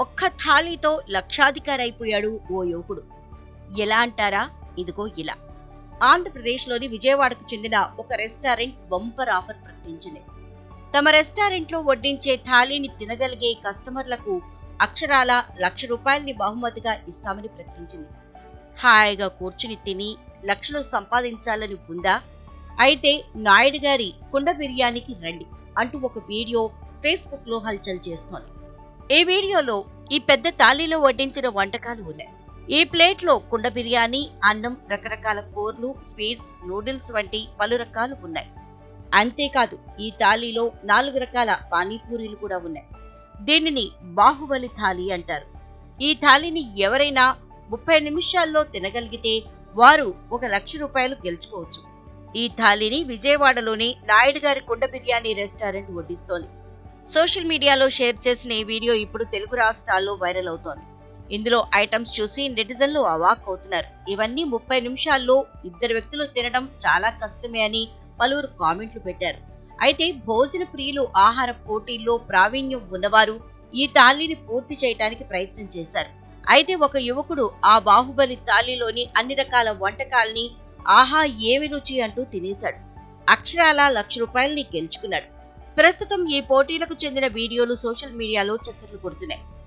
ఒక్క థాలీతో లక్షాధికారి అయిపోయాడు ఓ యువకుడు ఎలా అంటారా ఇదిగో ఇలా ఆంధ్రప్రదేశ్లోని విజయవాడకు చెందిన ఒక రెస్టారెంట్ బంపర్ ఆఫర్ ప్రకటించింది తమ రెస్టారెంట్లో వడ్డించే థాలీని తినగలిగే కస్టమర్లకు అక్షరాల లక్ష రూపాయలని బహుమతిగా ఇస్తామని ప్రకటించింది హాయిగా కూర్చుని తిని లక్షలు సంపాదించాలని ఉందా అయితే నాయుడు గారి కుండ బిర్యానీకి రండి అంటూ ఒక వీడియో ఫేస్బుక్ లో హల్చల్ చేస్తోంది ఈ వీడియోలో ఈ పెద్ద తాళీలో వడ్డించిన వంటకాలు ఉన్నాయి ఈ ప్లేట్ లో కుండ బిర్యానీ అన్నం రకరకాల కూరలు స్వీట్స్ నూడిల్స్ వంటి పలు రకాలు ఉన్నాయి అంతేకాదు ఈ థాలీలో నాలుగు రకాల పానీపూరీలు కూడా ఉన్నాయి దీనిని బాహుబలి థాలీ అంటారు ఈ థాలీని ఎవరైనా ముప్పై నిమిషాల్లో తినగలిగితే వారు ఒక లక్ష రూపాయలు గెలుచుకోవచ్చు ఈ థాలీని విజయవాడలోని నాయుడు గారి కుండ బిర్యానీ రెస్టారెంట్ వడ్డిస్తోంది సోషల్ మీడియాలో షేర్ చేసిన ఈ వీడియో ఇప్పుడు తెలుగు రాష్ట్రాల్లో వైరల్ అవుతోంది ఇందులో ఐటమ్స్ చూసి నెటిజన్లు అవాక్ అవుతున్నారు ఇవన్నీ ముప్పై నిమిషాల్లో ఇద్దరు వ్యక్తులు తినడం చాలా కష్టమే అని పలువురు కామెంట్లు పెట్టారు అయితే భోజన ప్రియులు ఆహార పోటీల్లో ప్రావీణ్యం ఉన్నవారు ఈ తాళీని పూర్తి చేయడానికి ప్రయత్నం చేశారు అయితే ఒక యువకుడు ఆ బాహుబలి తాళీలోని అన్ని రకాల వంటకాల్ని ఆహా ఏమి రుచి అంటూ తినేశాడు అక్షరాల లక్ష రూపాయల్ని గెలుచుకున్నాడు ప్రస్తుతం ఈ పోటీలకు చెందిన వీడియోలు సోషల్ మీడియాలో చక్కర్లు కొడుతున్నాయి